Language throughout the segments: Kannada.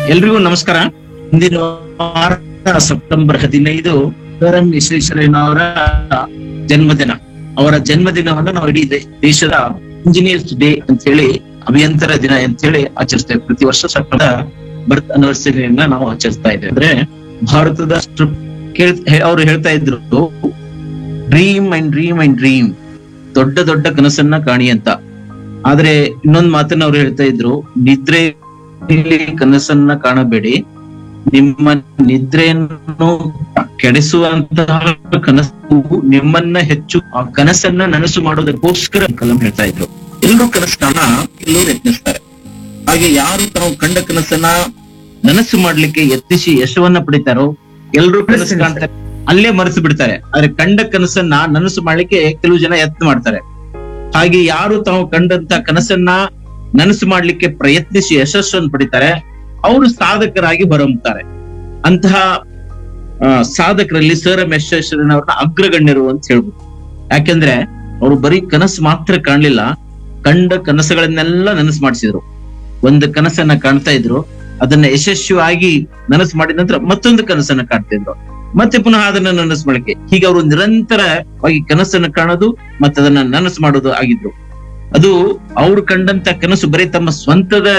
ಎಲ್ರಿಗೂ ನಮಸ್ಕಾರ ಇಂದಿನ ವಾರ ಸೆಪ್ಟೆಂಬರ್ ಹದಿನೈದು ಸರ್ ಎಂ ವಿಶ್ವೇಶ್ವರಯ್ಯನವರ ಜನ್ಮದಿನ ಅವರ ಜನ್ಮದಿನವನ್ನು ನಾವು ಇಡೀ ದೇ- ದೇಶದ ಇಂಜಿನಿಯರ್ಸ್ ಡೇ ಅಂತ ಹೇಳಿ ಅಭಿಯಂತರ ದಿನ ಅಂತ ಹೇಳಿ ಆಚರಿಸ್ತೇವೆ ಪ್ರತಿ ವರ್ಷ ಸೆಪ್ಟೆಂಬರ್ ಬರ್ತ್ ಅನಿವರ್ಸರಿಯನ್ನ ನಾವು ಆಚರಿಸ್ತಾ ಇದ್ದೇವೆ ಅಂದ್ರೆ ಭಾರತದ ಸ್ಟ್ರ- ಕೇಳ್- ಹೇ- ಅವ್ರು ಹೇಳ್ತಾ ಇದ್ರು dream and dream and dream ದೊಡ್ಡ ದೊಡ್ಡ ಕನಸನ್ನ ಕಾಣಿ ಅಂತ ಆದ್ರೆ ಇನ್ನೊಂದ್ ಮಾತನ್ನ ಅವ್ರು ಹೇಳ್ತಾ ಇದ್ರು ನಿದ್ರೆ ಇಲ್ಲಿ ಕನಸನ್ನ ಕಾಣಬೇಡಿ ನಿಮ್ಮ ನಿದ್ರೆಯನ್ನು ಕೆಡಿಸುವಂತಹ ಕನಸು ನಿಮ್ಮನ್ನ ಹೆಚ್ಚು ಆ ಕನಸನ್ನ ನನಸು ಮಾಡೋದಕ್ಕೋಸ್ಕರ ಕಲಂ ಹೇಳ್ತಾ ಇದ್ರು ಎಲ್ಲರೂ ಕನಸು ಕಾಣ ಎಲ್ಲರೂ ಯತ್ನಿಸ್ತಾರೆ ಹಾಗೆ ಯಾರು ತಾವು ಕಂಡ ಕನಸನ್ನ ನನಸು ಮಾಡ್ಲಿಕ್ಕೆ ಯತ್ನಿಸಿ ಯಶವನ್ನ ಪಡಿತಾರೋ ಎಲ್ಲರೂ ಕನಸು ಕಾಣ್ತಾರೆ ಅಲ್ಲೇ ಮರೆತು ಬಿಡ್ತಾರೆ ಆದ್ರೆ ಕಂಡ ಕನಸನ್ನ ನನಸು ಮಾಡ್ಲಿಕ್ಕೆ ಕೆಲವು ಜನ ಯತ್ನ ಮಾಡ್ತಾರೆ ಹಾಗೆ ಯಾರು ತಾವು ಕಂಡಂತ ಕನಸನ್ನ ನನಸು ಮಾಡ್ಲಿಕ್ಕೆ ಪ್ರಯತ್ನಿಸಿ ಯಶಸ್ಸನ್ನು ಪಡಿತಾರೆ ಅವರು ಸಾಧಕರಾಗಿ ಹೊರಹೊಮ್ಮುತ್ತಾರೆ ಅಂತಹ ಆ, ಸಾಧಕರಲ್ಲಿ ಸರ್ ಎಂ ಯಶಸ್ವರನವ್ರನ್ನ ಅಗ್ರಗಣ್ಯರು ಅಂತ ಹೇಳ್ಬೋದು ಯಾಕೆಂದ್ರೆ ಅವರು ಬರೀ ಕನಸು ಮಾತ್ರ ಕಾಣ್ಲಿಲ್ಲ ಕಂಡ ಕನಸುಗಳನ್ನೆಲ್ಲ ನನಸು ಮಾಡಿಸಿದ್ರು ಒಂದು ಕನಸನ್ನ ಕಾಣ್ತಾ ಇದ್ರು ಅದನ್ನ ಯಶಸ್ವಿಯಾಗಿ ನನಸು ಮಾಡಿದ ನಂತರ ಮತ್ತೊಂದು ಕನಸನ್ನ ಕಾಣ್ತಿದ್ರು ಮತ್ತೆ ಪುನಃ ಅದನ್ನ ನನಸು ಮಾಡಕ್ಕೆ ಹೀಗೆ ಅವರು ನಿರಂತರವಾಗಿ ಕನಸನ್ನ ಕಾಣೋದು ಮತ್ತೆ ಅದನ್ನ ನನಸು ಮಾಡೋದು ಆಗಿದ್ರು ಅದು ಅವ್ರು ಕಂಡಂತ ಕನಸು ಬರೀ ತಮ್ಮ ಸ್ವಂತದ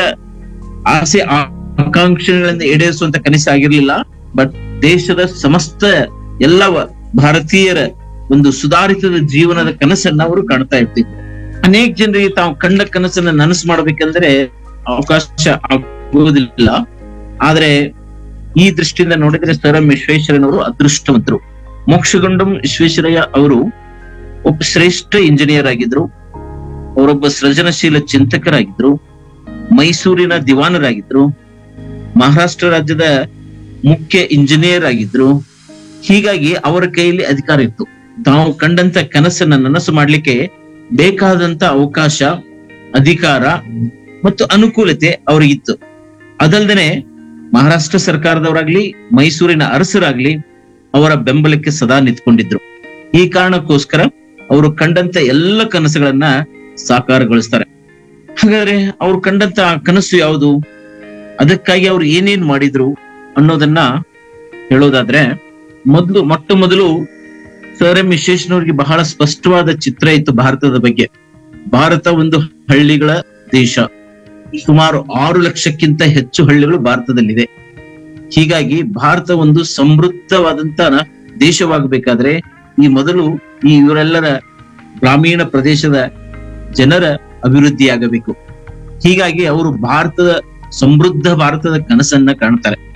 ಆಸೆ ಆ- ಆಕಾಂಕ್ಷೆಗಳಿಂದ ಈಡೇರಿಸುವಂತ ಕನಸು ಆಗಿರ್ಲಿಲ್ಲ ಬಟ್ ದೇಶದ ಸಮಸ್ತ ಎಲ್ಲ ವ- ಭಾರತೀಯರ ಒಂದು ಸುಧಾರಿತದ ಜೀವನದ ಕನಸನ್ನ ಅವರು ಕಾಣ್ತಾ ಇರ್ತಿದ್ರು ಅನೇಕ ಜನರಿಗೆ ತಾವು ಕಂಡ ಕನಸನ್ನ ನನಸು ಮಾಡ್ಬೇಕಂದ್ರೆ ಅವಕಾಶ ಆಗುವುದಿಲ್ಲ ಆದ್ರೆ ಈ ದೃಷ್ಟಿಯಿಂದ ನೋಡಿದ್ರೆ ಸರ್ ಎಂ ವಿಶ್ವೇಶ್ವರಯ್ಯನವರು ಅದೃಷ್ಟವಂತರು ಮೋಕ್ಷಗೊಂಡಂ ವಿಶ್ವೇಶ್ವರಯ್ಯ ಅವರು ಒಬ್ಬ ಶ್ರೇಷ್ಠ ಇಂಜಿನಿಯರ್ ಆಗಿದ್ರು ಅವರೊಬ್ಬ ಸೃಜನಶೀಲ ಚಿಂತಕರಾಗಿದ್ರು ಮೈಸೂರಿನ ದಿವಾನರಾಗಿದ್ರು ಮಹಾರಾಷ್ಟ್ರ ರಾಜ್ಯದ ಮುಖ್ಯ ಇಂಜಿನಿಯರ್ ಆಗಿದ್ರು ಹೀಗಾಗಿ ಅವರ ಕೈಯಲ್ಲಿ ಅಧಿಕಾರ ಇತ್ತು ತಾವು ಕಂಡಂತ ಕನಸನ್ನ ನನಸು ಮಾಡ್ಲಿಕ್ಕೆ ಬೇಕಾದಂತ ಅವಕಾಶ ಅಧಿಕಾರ ಮತ್ತು ಅನುಕೂಲತೆ ಅವರಿಗಿತ್ತು ಅದಲ್ದೇನೆ ಮಹಾರಾಷ್ಟ್ರ ಸರ್ಕಾರದವರಾಗ್ಲಿ ಮೈಸೂರಿನ ಅರಸರಾಗ್ಲಿ ಅವರ ಬೆಂಬಲಕ್ಕೆ ಸದಾ ನಿಂತ್ಕೊಂಡಿದ್ರು ಈ ಕಾರಣಕ್ಕೋಸ್ಕರ ಅವರು ಕಂಡಂತ ಎಲ್ಲ ಕನಸುಗಳನ್ನ ಸಾಕಾರಗೊಳಿಸ್ತಾರೆ ಹಾಗಾದ್ರೆ ಅವ್ರು ಕಂಡಂತ ಆ ಕನಸು ಯಾವುದು ಅದಕ್ಕಾಗಿ ಅವ್ರು ಏನೇನ್ ಮಾಡಿದ್ರು ಅನ್ನೋದನ್ನ ಹೇಳೋದಾದ್ರೆ ಮೊದಲು ಮೊಟ್ಟ ಮೊದಲು ಸರ್ ಎಂ ವಿಶ್ವೇಶ್ವರಯ್ಯನವರಿಗೆ ಬಹಳ ಸ್ಪಷ್ಟವಾದ ಚಿತ್ರ ಇತ್ತು ಭಾರತದ ಬಗ್ಗೆ ಭಾರತ ಒಂದು ಹಳ್ಳಿಗಳ ದೇಶ ಸುಮಾರು ಆರು ಲಕ್ಷಕ್ಕಿಂತ ಹೆಚ್ಚು ಹಳ್ಳಿಗಳು ಭಾರತದಲ್ಲಿದೆ ಹೀಗಾಗಿ ಭಾರತ ಒಂದು ಸಮೃದ್ಧವಾದಂತ ದೇಶವಾಗಬೇಕಾದ್ರೆ ಈ ಮೊದಲು ಈ ಇವರೆಲ್ಲರ ಗ್ರಾಮೀಣ ಪ್ರದೇಶದ ಜನರ ಅಭಿವೃದ್ಧಿಯಾಗಬೇಕು ಹೀಗಾಗಿ ಅವರು ಭಾರತದ ಸಮೃದ್ಧ ಭಾರತದ ಕನಸನ್ನ ಕಾಣ್ತಾರೆ